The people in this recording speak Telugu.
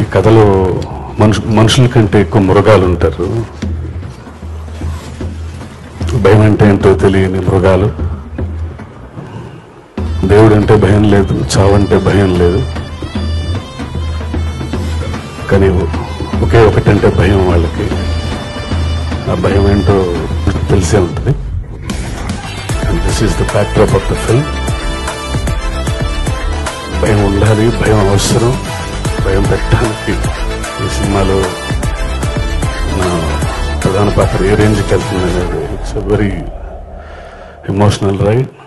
కథలో మనుషు మనుషుల కంటే ఎక్కువ మృగాలు ఉంటారు భయం అంటే ఏంటో తెలియని మృగాలు దేవుడు అంటే భయం లేదు చావంటే భయం లేదు కానీ ఒకే ఒకటంటే భయం వాళ్ళకి ఆ భయం ఏంటో తెలిసే ఉంటుంది and this is the backdrop of the film భయం ఉండాలి భయం అవసరం భయం పెట్టడానికి ఈ సినిమాలో నా ప్రధాన పాత్ర ఏ రేంజ్కి వెళ్తుంది అనేది ఇట్స్ వెరీ ఎమోషనల్ రైడ్